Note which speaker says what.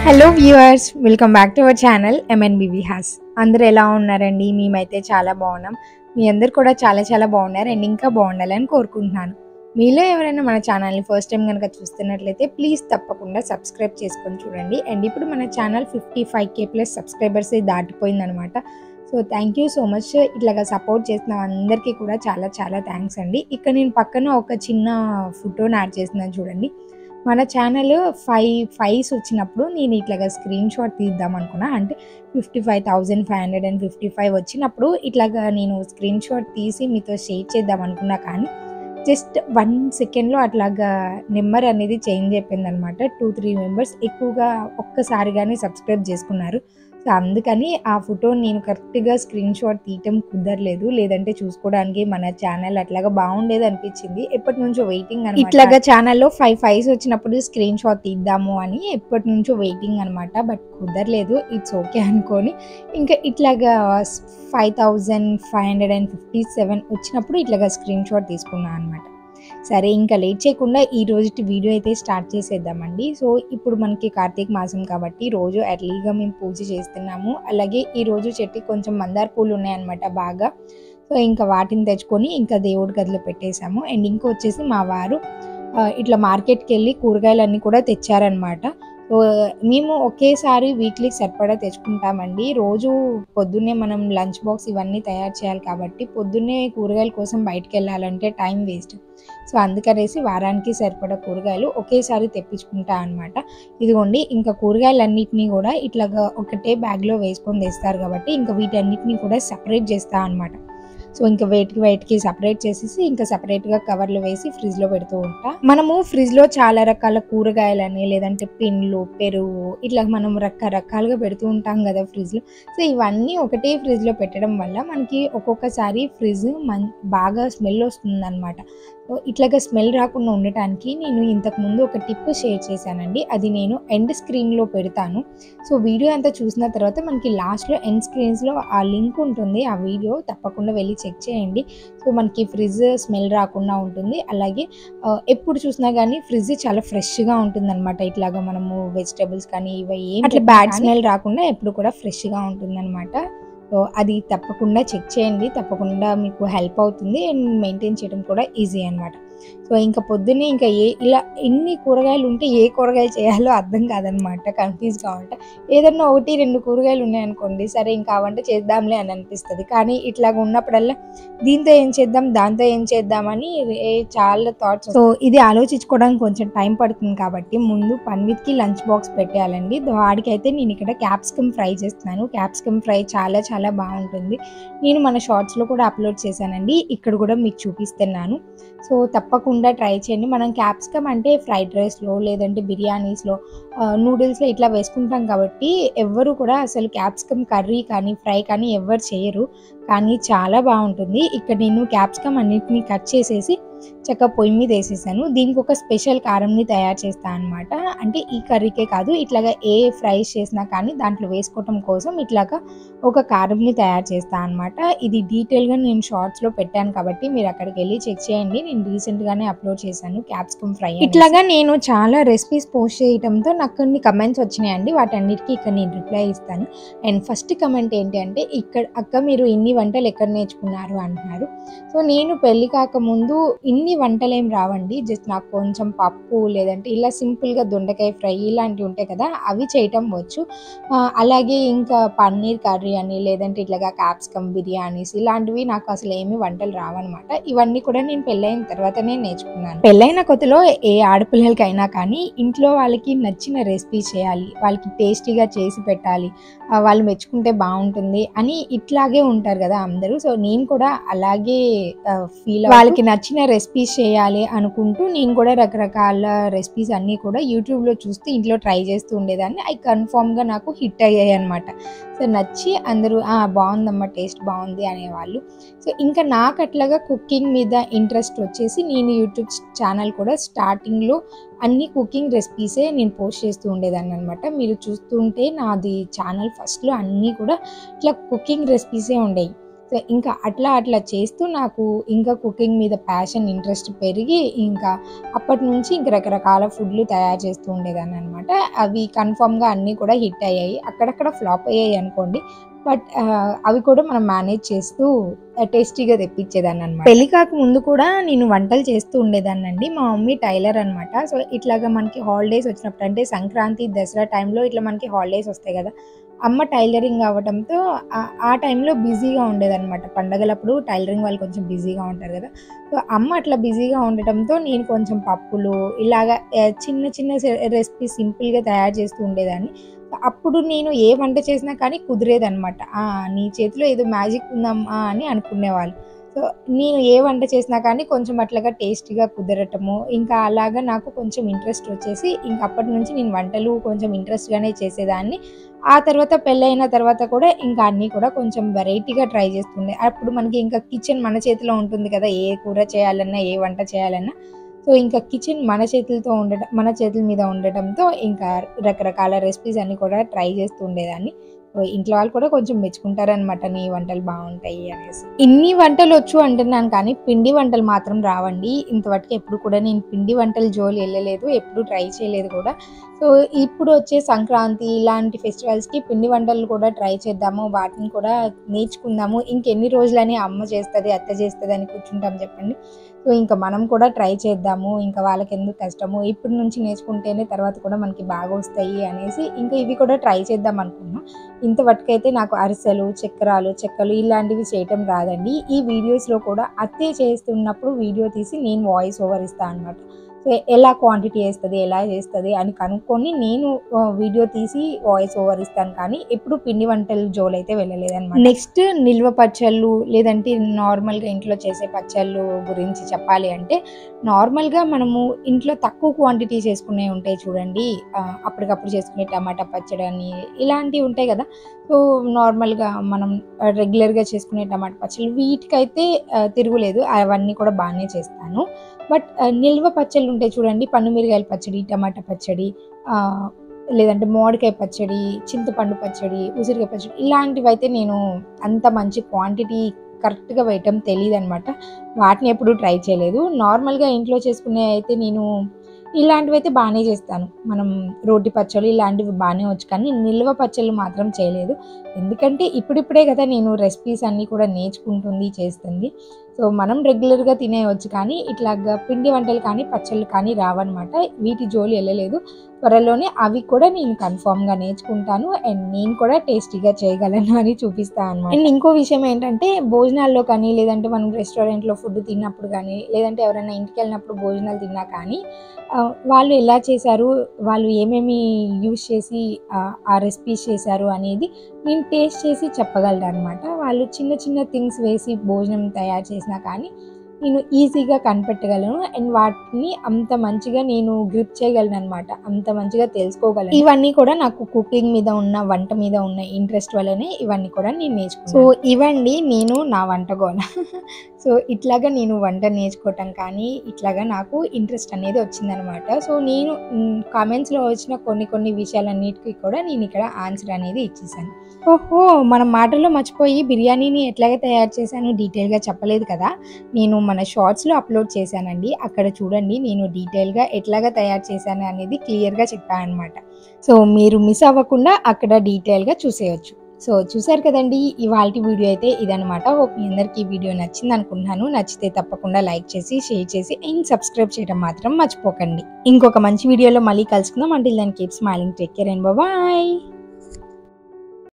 Speaker 1: hello viewers welcome back to our channel MNBV హాస్ అందరూ ఎలా ఉన్నారండి మేమైతే చాలా బాగున్నాం మీ అందరు కూడా చాలా చాలా బాగున్నారు అండ్ ఇంకా బాగుండాలని కోరుకుంటున్నాను మీలో ఎవరైనా మన ఛానల్ని ఫస్ట్ టైం కనుక చూస్తున్నట్లయితే ప్లీజ్ తప్పకుండా సబ్స్క్రైబ్ చేసుకొని చూడండి అండ్ ఇప్పుడు మన channel fifty five K plus subscribers దాటిపోయిందనమాట so thank you so much ఇట్లాగా సపోర్ట్ చేసిన అందరికీ కూడా చాలా చాలా థ్యాంక్స్ అండి ఇక్కడ నేను పక్కన ఒక చిన్న ఫోటోని యాడ్ చేస్తున్నాను చూడండి మన ఛానల్ ఫైవ్ ఫైవ్స్ వచ్చినప్పుడు నేను ఇట్లాగా స్క్రీన్ షాట్ తీద్దాం అనుకున్నా అంటే fifty five thousand five hundred and fifty five వచ్చినప్పుడు ఇట్లాగా నేను స్క్రీన్ షాట్ తీసి మీతో షేర్ చేద్దాం అనుకున్నా కానీ జస్ట్ వన్ సెకండ్లో అట్లాగా నెంబర్ అనేది చేంజ్ అయిపోయింది అనమాట టూ త్రీ మెంబర్స్ ఎక్కువగా ఒక్కసారిగానే సబ్స్క్రైబ్ చేసుకున్నారు సో అందుకని ఆ ఫోటో నేను కరెక్ట్గా స్క్రీన్ షాట్ తీయటం కుదరలేదు లేదంటే చూసుకోవడానికి మన ఛానల్ అట్లాగా బాగుండేది అనిపించింది ఎప్పటి నుంచో వెయిటింగ్ అని ఇట్లాగా ఛానల్లో ఫైవ్ ఫైవ్స్ వచ్చినప్పుడు స్క్రీన్ షాట్ తీద్దాము అని ఎప్పటి నుంచో వెయిటింగ్ అనమాట బట్ కుదరలేదు ఇట్స్ ఓకే అనుకొని ఇంకా ఇట్లాగా five thousand five hundred and fifty seven వచ్చినప్పుడు ఇట్లాగా స్క్రీన్ షాట్ తీసుకున్నాను అనమాట సరే ఇంకా లేట్ చేయకుండా ఈ రోజు వీడియో అయితే స్టార్ట్ చేసేద్దామండి సో ఇప్పుడు మనకి కార్తీక మాసం కాబట్టి రోజు ఎర్లీగా మేము పూజ చేస్తున్నాము అలాగే ఈ రోజు చెట్టుకి కొంచెం మందార పూలు ఉన్నాయన్నమాట బాగా సో ఇంకా వాటిని తెచ్చుకొని ఇంకా దేవుడి గదిలో పెట్టేశాము అండ్ ఇంకో వచ్చేసి మా వారు ఆ, ఇట్లా మార్కెట్కి వెళ్ళి కూరగాయలన్నీ కూడా తెచ్చారనమాట సో మేము ఒకేసారి వీక్లీకి సరిపడా తెచ్చుకుంటామండి రోజు పొద్దున్నే మనం లంచ్ బాక్స్ ఇవన్నీ తయారు చేయాలి కాబట్టి పొద్దున్నే కూరగాయల కోసం బయటకు వెళ్ళాలంటే టైం వేస్ట్ సో అందుకనేసి వారానికి సరిపడా కూరగాయలు ఒకేసారి తెప్పించుకుంటా అనమాట ఇదిగోండి ఇంకా కూరగాయలన్నిటినీ కూడా ఇట్లాగా ఒకటే బ్యాగ్లో వేసుకొని తెస్తారు కాబట్టి ఇంకా వీటన్నిటిని కూడా సపరేట్ చేస్తా అనమాట సో ఇంకా వేటికి వేటికి సపరేట్ చేసేసి ఇంకా సపరేట్గా కవర్లో వేసి ఫ్రిడ్జ్లో పెడుతూ ఉంటా మనము ఫ్రిడ్జ్లో చాలా రకాల కూరగాయలని లేదంటే పిన్లు పెరుగు ఇట్లా మనం రకరకాలుగా పెడుతూ ఉంటాం కదా ఫ్రిడ్జ్లో సో ఇవన్నీ ఒకటే ఫ్రిడ్జ్లో పెట్టడం వల్ల మనకి ఒక్కొక్కసారి ఫ్రిడ్జ్ మన్ బాగా స్మెల్ వస్తుంది అనమాట సో ఇట్లాగా స్మెల్ రాకుండా ఉండటానికి నేను ఇంతకు ముందు ఒక టిప్ షేర్ చేశానండి అది నేను ఎండ్ స్క్రీన్లో పెడతాను సో వీడియో అంతా చూసిన తర్వాత మనకి లాస్ట్లో ఎండ్ స్క్రీన్స్లో ఆ లింక్ ఉంటుంది ఆ వీడియో తప్పకుండా వెళ్ళి చెక్ చేయండి సో మనకి ఫ్రిడ్జ్ స్మెల్ రాకుండా ఉంటుంది అలాగే ఆ, ఎప్పుడు చూసినా కానీ ఫ్రిడ్జ్ చాలా ఫ్రెష్గా ఉంటుంది అనమాట ఇట్లాగా మనము వెజిటేబుల్స్ కానీ ఇవి ఏం అట్లా బ్యాడ్ స్మెల్ రాకుండా ఎప్పుడు కూడా ఫ్రెష్గా ఉంటుంది అనమాట సో అది తప్పకుండా చెక్ చేయండి తప్పకుండా మీకు హెల్ప్ అవుతుంది అండ్ మెయింటైన్ చేయడం కూడా ఈజీ అనమాట సో ఇంకా పొద్దున్నే ఇంకా ఏ ఇలా ఎన్ని కూరగాయలు ఉంటే ఏ కూరగాయ చేయాలో అర్థం కాదనమాట కన్ఫ్యూజ్గా ఉంటా ఏదన్నా ఒకటి రెండు కూరగాయలు ఉన్నాయనుకోండి సరే ఇంకా వంట చేద్దాంలే అని అనిపిస్తుంది కానీ ఇట్లాగ ఉన్నప్పుడల్లా దీంతో ఏం చేద్దాం దాంతో ఏం చేద్దామని ఏ- చాలా థాట్స్ సో ఇది ఆలోచించుకోవడానికి కొంచెం టైం పడుతుంది కాబట్టి ముందు పన్విత్కి లంచ్ బాక్స్ పెట్టేయాలండి వాడికి అయితే నేను ఇక్కడ క్యాప్సికమ్ ఫ్రై చేస్తున్నాను క్యాప్సికమ్ ఫ్రై చాలా చాలా బాగుంటుంది నేను మన షార్ట్స్లో కూడా అప్లోడ్ చేశానండి ఇక్కడ కూడా మీకు చూపిస్తున్నాను సో తప్పకుండా ట్రై చేయండి మనం క్యాప్సికమ్ అంటే ఫ్రైడ్ రైస్లో లేదంటే బిర్యానీస్లో నూడిల్స్లో ఇట్లా వేసుకుంటాం కాబట్టి ఎవ్వరు కూడా అసలు క్యాప్సికమ్ కర్రీ కానీ ఫ్రై కానీ ఎవ్వరు చేయరు కానీ చాలా బాగుంటుంది ఇక్కడ నేను క్యాప్సికమ్ అన్నిటిని కట్ చేసేసి చక్కగా పొయ్యి మీద వేసేసాను దీనికి ఒక స్పెషల్ కారంని తయారు చేస్తాను అనమాట అంటే ఈ కర్రీకే కాదు ఇట్లాగా ఏ ఫ్రైస్ చేసినా కానీ దాంట్లో వేసుకోవటం కోసం ఇట్లాగా ఒక కారంని తయారు చేస్తాను అనమాట ఇది డీటెయిల్గా నేను షార్ట్స్లో పెట్టాను కాబట్టి మీరు అక్కడికి వెళ్ళి చెక్ చేయండి నేను రీసెంట్గానే అప్లోడ్ చేశాను క్యాప్సికమ్ ఫ్రై ఇట్లాగా నేను చాలా రెసిపీస్ పోస్ట్ చేయడంతో నాకు కొన్ని కమెంట్స్ వచ్చినాయండి వాటన్నిటికీ ఇక్కడ నేను రిప్లై ఇస్తాను అండ్ ఫస్ట్ కమెంట్ ఏంటి అంటే ఇక్కడ అక్క మీరు ఇన్ని వంటలు ఎక్కడ నేర్చుకున్నారు అంటున్నారు సో నేను పెళ్లి కాకముందు ఇన్ని వంటలు ఏం రావండి జస్ట్ నాకు కొంచెం పప్పు లేదంటే ఇలా సింపుల్గా దొండకాయ ఫ్రై ఇలాంటివి ఉంటాయి కదా అవి చేయటం వచ్చు ఆ, అలాగే ఇంకా పన్నీర్ కర్రీ అని లేదంటే ఇట్లాగా క్యాప్సికమ్ బిర్యానీస్ ఇలాంటివి నాకు అసలు ఏమి వంటలు రావన్నమాట ఇవన్నీ కూడా నేను పెళ్ళైన తర్వాతనే నేర్చుకున్నాను పెళ్ళైన కొత్తలో ఏ ఆడపిల్లలకైనా కానీ ఇంట్లో వాళ్ళకి నచ్చిన రెసిపీ చేయాలి వాళ్ళకి టేస్టీగా చేసి పెట్టాలి ఆ, వాళ్ళు మెచ్చుకుంటే బాగుంటుంది అని ఇట్లాగే ఉంటారు కదా అందరూ సో నేను కూడా అలాగే ఫీల్ వాళ్ళకి నచ్చిన రెసిపీస్ చేయాలి అనుకుంటూ నేను కూడా రకరకాల రెసిపీస్ అన్నీ కూడా యూట్యూబ్లో చూస్తూ ఇంట్లో ట్రై చేస్తూ ఉండేదాన్ని అవి కన్ఫామ్గా నాకు హిట్ అయ్యాయి అనమాట సో నచ్చి అందరూ "ఆ, బాగుందమ్మా టేస్ట్ బాగుంది అనేవాళ్ళు సో ఇంకా నాకు అట్లాగా కుకింగ్ మీద ఇంట్రెస్ట్ వచ్చేసి నేను యూట్యూబ్ ఛానల్ కూడా స్టార్టింగ్లో అన్ని కుకింగ్ రెసిపీసే నేను పోస్ట్ చేస్తూ ఉండేదాన్ని అనమాట మీరు చూస్తుంటే నాది ఛానల్ ఫస్ట్లో అన్నీ కూడా ఇట్లా కుకింగ్ రెసిపీసే ఉండేవి సో ఇంకా అట్లా అట్లా చేస్తూ నాకు ఇంకా కుకింగ్ మీద ప్యాషన్ ఇంట్రెస్ట్ పెరిగి ఇంకా అప్పటి నుంచి ఇంక రకరకాల ఫుడ్లు తయారు చేస్తూ ఉండేదాన్ని అనమాట అవి కన్ఫామ్గా అన్నీ కూడా హిట్ అయ్యాయి అక్కడక్కడ ఫ్లాప్ అయ్యాయి అనుకోండి బట్ అవి కూడా మనం మేనేజ్ చేస్తూ టేస్టీగా తెప్పించేదాన్ని అనమాట పెళ్లి కాక ముందు కూడా నేను వంటలు చేస్తూ ఉండేదాన్ని అండి మా మమ్మీ టైలర్ అనమాట సో ఇట్లాగా మనకి హాలిడేస్ వచ్చినప్పుడు అంటే సంక్రాంతి దసరా టైంలో ఇట్లా మనకి హాలిడేస్ వస్తాయి కదా అమ్మ టైలరింగ్ అవ్వడంతో ఆ- ఆ టైంలో బిజీగా ఉండేదన్నమాట పండగలప్పుడు టైలరింగ్ వాళ్ళు కొంచెం బిజీగా ఉంటారు కదా సో అమ్మ అట్లా బిజీగా ఉండటంతో నేను కొంచెం పప్పులు ఇలాగా ఆ, చిన్న చిన్న రెసిపీ సింపుల్గా తయారు చేస్తూ ఉండేదాన్ని సో అప్పుడు నేను ఏ వంట చేసినా కానీ కుదిరేదన్నమాట "ఆ, నీ చేతిలో ఏదో మ్యాజిక్ ఉందమ్మా అని అనుకునేవాళ్ళు సో నేను ఏ వంట చేసినా కానీ కొంచెం అట్లాగా టేస్టీగా కుదరటము ఇంకా అలాగా నాకు కొంచెం ఇంట్రెస్ట్ వచ్చేసి ఇంకా అప్పటి నుంచి నేను వంటలు కొంచెం ఇంట్రెస్ట్గానే చేసేదాన్ని ఆ తర్వాత పెళ్ళైన తర్వాత కూడా ఇంకా అన్నీ కూడా కొంచెం వెరైటీగా ట్రై చేస్తుండే అప్పుడు మనకి ఇంకా కిచెన్ మన చేతిలో ఉంటుంది కదా ఏ కూర చేయాలన్నా ఏ వంట చేయాలన్నా సో ఇంకా కిచెన్ మన చేతులతో ఉండటం మన చేతుల మీద ఉండటంతో ఇంకా రకరకాల రెసిపీస్ అన్ని కూడా ట్రై చేస్తూ ఉండేదాన్ని సో ఇంట్లో వాళ్ళు కూడా కొంచెం మెచ్చుకుంటారనమాట నీ వంటలు బాగుంటాయి అనేసి ఇన్ని వంటలు వచ్చు అంటున్నాను కానీ పిండి వంటలు మాత్రం రావండి ఇంతవరకు ఎప్పుడు కూడా నేను పిండి వంటలు జోలి వెళ్ళలేదు ఎప్పుడు ట్రై చేయలేదు కూడా సో ఇప్పుడు వచ్చే సంక్రాంతి ఇలాంటి ఫెస్టివల్స్కి పిండి వంటలు కూడా ట్రై చేద్దాము వాటిని కూడా నేర్చుకుందాము ఇంకెన్ని రోజులని అమ్మ చేస్తుంది అత్త చేస్తుంది అని కూర్చుంటాం చెప్పండి సో ఇంకా మనం కూడా ట్రై చేద్దాము ఇంకా వాళ్ళకి ఎందుకు కష్టము ఇప్పటి నుంచి నేర్చుకుంటేనే తర్వాత కూడా మనకి బాగా వస్తాయి అనేసి ఇంకా ఇవి కూడా ట్రై చేద్దాం అనుకున్నాం ఇంతవరకైతే నాకు అరిసెలు చక్రాలు చెక్కలు ఇలాంటివి చేయటం రాదండి ఈ వీడియోస్లో కూడా అత్తే చేస్తున్నప్పుడు వీడియో తీసి నేను వాయిస్ ఓవర్ ఇస్తాను అనమాట సో ఎలా క్వాంటిటీ వేస్తుంది ఎలా చేస్తుంది అని కనుక్కొని నేను ఆ, వీడియో తీసి వాయిస్ ఓవర్ ఇస్తాను కానీ ఎప్పుడు పిండి వంటలు జోలైతే వెళ్ళలేదన్నమాట నెక్స్ట్ నిల్వ పచ్చళ్ళు లేదంటే నార్మల్గా ఇంట్లో చేసే పచ్చళ్ళు గురించి చెప్పాలి అంటే నార్మల్గా మనము ఇంట్లో తక్కువ క్వాంటిటీ చేసుకునే ఉంటాయి చూడండి ఆ, అప్పటికప్పుడు చేసుకునే టమాటా పచ్చడి అని ఇలాంటివి ఉంటాయి కదా సో నార్మల్గా మనం రెగ్యులర్గా చేసుకునే టమాటా పచ్చళ్ళు వీటికైతే ఆ, తిరుగులేదు అవన్నీ కూడా బాగానే చేస్తాను బట్ ఆ, నిల్వ పచ్చళ్ళు ఉంటాయి చూడండి మిరగాయల పచ్చడి టమాటా పచ్చడి ఆ, లేదంటే మామిడికాయ పచ్చడి చింతపండు పచ్చడి ఉసిరికాయ పచ్చడి ఇలాంటివి అయితే నేను అంత మంచి క్వాంటిటీ కరెక్ట్గా వేయటం తెలియదు అనమాట వాటిని ఎప్పుడు ట్రై చేయలేదు నార్మల్గా ఇంట్లో చేసుకునే అయితే నేను ఇలాంటివి అయితే బాగానే చేస్తాను మనం రోటి పచ్చళ్ళు ఇలాంటివి బాగానే వచ్చు కానీ నిల్వ పచ్చళ్ళు మాత్రం చేయలేదు ఎందుకంటే ఇప్పుడిప్పుడే కదా నేను రెసిపీస్ అన్నీ కూడా నేర్చుకుంటుంది చేస్తుంది సో మనం రెగ్యులర్గా తినేయవచ్చు కానీ ఇట్లాగా పిండి వంటలు కానీ పచ్చళ్ళు కానీ రావన్నమాట వీటి జోలి వెళ్ళలేదు త్వరలోనే అవి కూడా నేను కన్ఫామ్గా నేర్చుకుంటాను అండ్ నేను కూడా టేస్టీగా చేయగలను అని చూపిస్తాను అనమాట అండ్ ఇంకో విషయం ఏంటంటే భోజనాల్లో కానీ లేదంటే మనం రెస్టారెంట్లో ఫుడ్ తిన్నప్పుడు కానీ లేదంటే ఎవరైనా ఇంటికి వెళ్ళినప్పుడు భోజనాలు తిన్నా కానీ ఆ, వాళ్ళు ఎలా చేశారు వాళ్ళు ఏమేమి యూస్ చేసి ఆ, ఆ రెసిపీస్ చేశారు అనేది నేను టేస్ట్ చేసి చెప్పగలను అనమాట వాళ్ళు చిన్న చిన్న థింగ్స్ వేసి భోజనం తయారు చేసినా కానీ నేను ఈజీగా కనిపెట్టగలను అండ్ వాటిని అంత మంచిగా నేను గ్రిప్ చేయగలను అనమాట అంత మంచిగా తెలుసుకోగలను ఇవన్నీ కూడా నాకు కుకింగ్ మీద ఉన్న వంట మీద ఉన్న ఇంట్రెస్ట్ వల్లనే ఇవన్నీ కూడా నేను నేర్చుకున్నాను సో ఇవండి నేను నా వంట గోల సో ఇట్లాగా నేను వంట నేర్చుకోవటం కానీ ఇట్లాగా నాకు ఇంట్రెస్ట్ అనేది వచ్చిందనమాట సో నేను కామెంట్స్లో వచ్చిన కొన్ని కొన్ని విషయాలన్నిటికీ కూడా నేను ఇక్కడ ఆన్సర్ అనేది ఇచ్చేసాను ఓహో మన మాటల్లో మర్చిపోయి బిర్యానీని ఎట్లాగే తయారు చేశాను డీటెయిల్గా చెప్పలేదు కదా నేను మన షార్ట్స్లో అప్లోడ్ చేశానండి అక్కడ చూడండి నేను డీటెయిల్గా ఎట్లాగా తయారు చేశాను అనేది క్లియర్గా చెప్పాను అనమాట సో మీరు మిస్ అవ్వకుండా అక్కడ డీటెయిల్గా చూసేయచ్చు సో చూసారు కదండి ఇవాళ వీడియో అయితే ఇదనమాట హోప్ మీ అందరికీ ఈ వీడియో నచ్చింది అనుకుంటున్నాను నచ్చితే తప్పకుండా లైక్ చేసి షేర్ చేసి అండ్ సబ్స్క్రైబ్ చేయడం మాత్రం మర్చిపోకండి ఇంకొక మంచి వీడియోలో మళ్ళీ కలుసుకుందాం అంటే దాన్ని keep smiling take care and bye